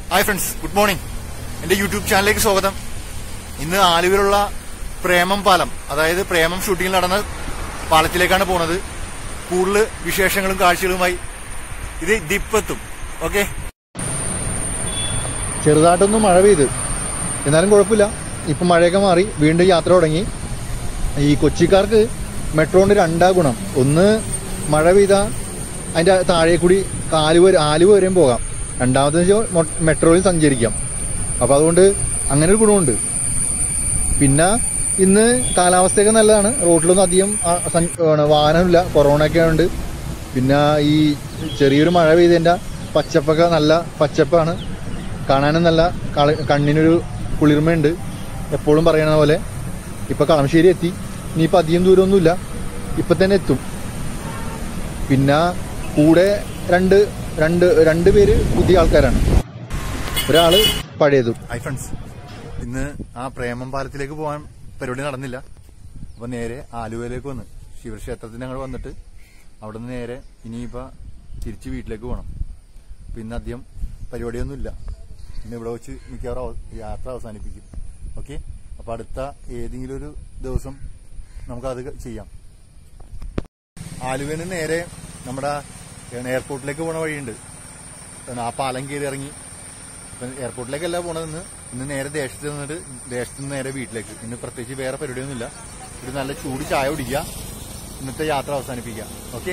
hi friends good morning എന്റെ YouTube ചാനലിലേക്ക് സ്വാഗതം ഇന്ന് ആലുവിലുള്ള പ്രേമം പാലം അതായത് പ്രേമം ഷൂട്ടിംഗിൽ നടന്ന പാലത്തിലേക്കാണ് പോണത് കൂടുതൽ വിശേഷങ്ങളും കാഴ്ചകളുമായി ഇത് ദിപ്പെത്തും ഓക്കെ ചെറുതായിട്ടൊന്നും മഴ പെയ്ത് എന്നാലും കുഴപ്പമില്ല ഇപ്പം മഴയൊക്കെ മാറി വീണ്ടും യാത്ര തുടങ്ങി ഈ കൊച്ചിക്കാർക്ക് മെട്രോന്റെ രണ്ടാ ഗുണം ഒന്ന് മഴ പെയ്ത അതിന്റെ താഴെ കൂടി കാലുവ ആലുവ വരെയും പോകാം രണ്ടാമത്തെ വെച്ചാൽ മെട്രോയിൽ സഞ്ചരിക്കാം അപ്പൊ അതുകൊണ്ട് അങ്ങനെ ഒരു ഗുണമുണ്ട് പിന്നെ ഇന്ന് കാലാവസ്ഥയൊക്കെ നല്ലതാണ് റോഡിലൊന്നും അധികം ആ, സഞ്ച- ആണ്, വാഹനമില്ല കൊറോണ ഒക്കെ ഉണ്ട് പിന്നെ ഈ ചെറിയൊരു മഴ പെയ്തതിന്റെ പച്ചപ്പൊക്കെ നല്ല പച്ചപ്പാണ് കാണാനും നല്ല കള- കണ്ണിനൊരു കുളിർമയുണ്ട് എപ്പോഴും പറയണ പോലെ ഇപ്പൊ കളമശ്ശേരി എത്തി ഇനിയിപ്പോ അധികം ദൂരമൊന്നുമില്ല ഇപ്പൊ തന്നെ എത്തും പിന്നെ കൂടെ രണ്ട് രണ്ട് രണ്ട് പേര് പുതിയ ആൾക്കാരാണ് ഒരാള് പഴയതും ഹായ് ഫ്രണ്ട്സ് ഇന്ന് ആ പ്രേമം പാലത്തിലേക്ക് പോകാൻ പരിപാടി നടന്നില്ല അപ്പൊ നേരെ ആലുവയിലേക്ക് വന്ന് ശിവക്ഷേത്രത്തിന് ഞങ്ങൾ വന്നിട്ട് അവിടെ നിന്ന് നേരെ ഇനിയിപ്പോ തിരിച്ച് വീട്ടിലേക്ക് പോകണം അപ്പൊ ഇന്ന് അധികം പരിപാടിയൊന്നുമില്ല ഇന്ന് ഇവിടെ വെച്ച് മിക്കവാറും അവ- യാത്ര അവസാനിപ്പിക്കും ഓക്കെ അപ്പൊ അടുത്ത ഏതെങ്കിലും ഒരു ദിവസം നമുക്കത് ചെയ്യാം ആലുവയിൽ നിന്ന് നേരെ നമ്മുടെ എയർപോർട്ടിലേക്ക് പോണ വഴിയുണ്ട് ആ പാലം കയറി ഇറങ്ങി ഇപ്പം എയർപോർട്ടിലേക്കല്ല പോണതെന്ന് ഇന്ന് നേരെ ദേശത്ത് നിന്നിട്ട് ദേശത്ത് നിന്ന് നേരെ വീട്ടിലേക്ക് ഇന്ന് പ്രത്യേകിച്ച് വേറെ പരിപാടിയൊന്നുമില്ല ഒരു നല്ല ചൂട് ചായ കുടിക്കുക ഇന്നത്തെ യാത്ര അവസാനിപ്പിക്കുക ഓക്കെ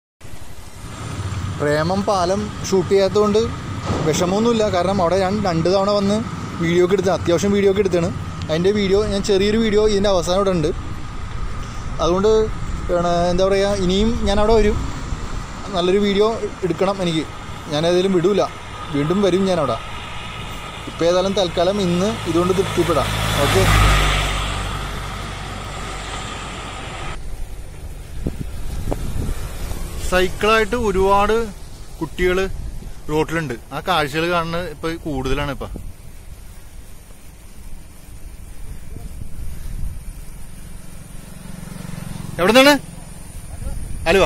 പ്രേമം പാലം ഷൂട്ട് ചെയ്യാത്തതുകൊണ്ട് വിഷമമൊന്നുമില്ല കാരണം അവിടെ ഞാൻ രണ്ട് തവണ വന്ന് വീഡിയോ ഒക്കെ എടുത്ത് അത്യാവശ്യം വീഡിയോ ഒക്കെ എടുത്താണ് അതിൻ്റെ വീഡിയോ ഞാൻ ചെറിയൊരു വീഡിയോ ഇതിൻ്റെ അവസാനം ഇവിടെ ഉണ്ട് അതുകൊണ്ട് ആണ് എന്താ പറയുക ഇനിയും ഞാൻ അവിടെ വരും നല്ലൊരു വീഡിയോ എടുക്കണം എനിക്ക് ഞാൻ ഏതായാലും വിടൂല വീണ്ടും വരും ഞാൻ അവിടെ ഇപ്പോൾ ഏതായാലും തൽക്കാലം ഇന്ന് ഇതുകൊണ്ട് തൃപ്തിപ്പെടാം ഓക്കെ സൈക്കിളായിട്ട് ഒരുപാട് കുട്ടികൾ റോട്ടിലുണ്ട് ആ കാഴ്ചകൾ കാണുന്നത് ഇപ്പൊ കൂടുതലാണ് ഇപ്പൊ എവിടെ നിന്നാണ് അലുവ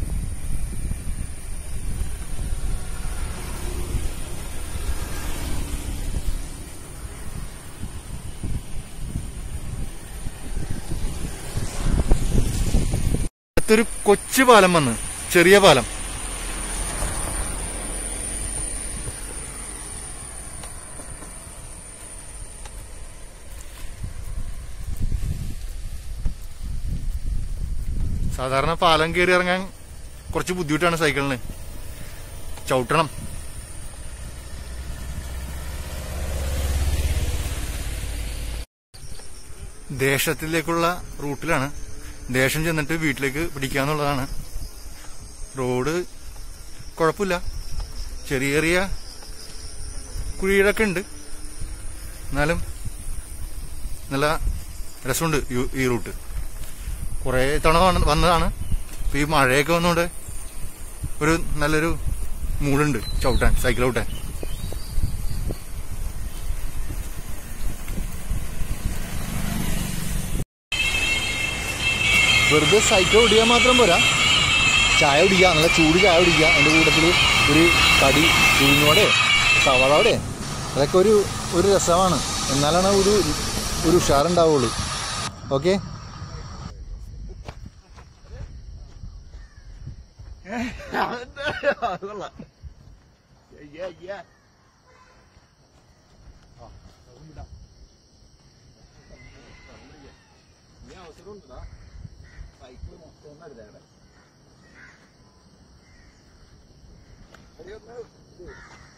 അടുത്തൊരു കൊച്ചു പാലം വന്ന് ചെറിയ പാലം സാധാരണ പാലം കയറി ഇറങ്ങാൻ കുറച്ച് ബുദ്ധിമുട്ടാണ് സൈക്കിളിന് ചവിട്ടണം ദേശത്തിലേക്കുള്ള റൂട്ടിലാണ് ദേശം ചെന്നിട്ട് വീട്ടിലേക്ക് പിടിക്കാന്നുള്ളതാണ് റോഡ് കുഴപ്പമില്ല ചെറിയ ചെറിയ കുഴികളൊക്കെ ഉണ്ട് എന്നാലും നല്ല രസമുണ്ട് ഈ- ഈ റൂട്ട് കുറേ തവണ വന്ന- വന്നതാണ് ഇപ്പൊ ഈ മഴയൊക്കെ വന്നുകൊണ്ട് ഒരു നല്ലൊരു മൂടുണ്ട് ചവിട്ടാൻ സൈക്കിൾ ചവിട്ടാൻ വെറുതെ സൈക്കിൾ ഓടിക്കാൻ മാത്രം പോരാ ചായ കുടിക്കുക നല്ല ചൂട് ചായ കുടിക്കുക അതിൻ്റെ കൂട്ടത്തിൽ ഒരു കടി ഉഴുന്നോടെ സവാളോടെ അതൊക്കെ ഒരു ഒരു രസമാണ് എന്നാലാണ് ഒരു ഒരു ഉഷാറുണ്ടാവുള്ളൂ ഓക്കെ Adiós,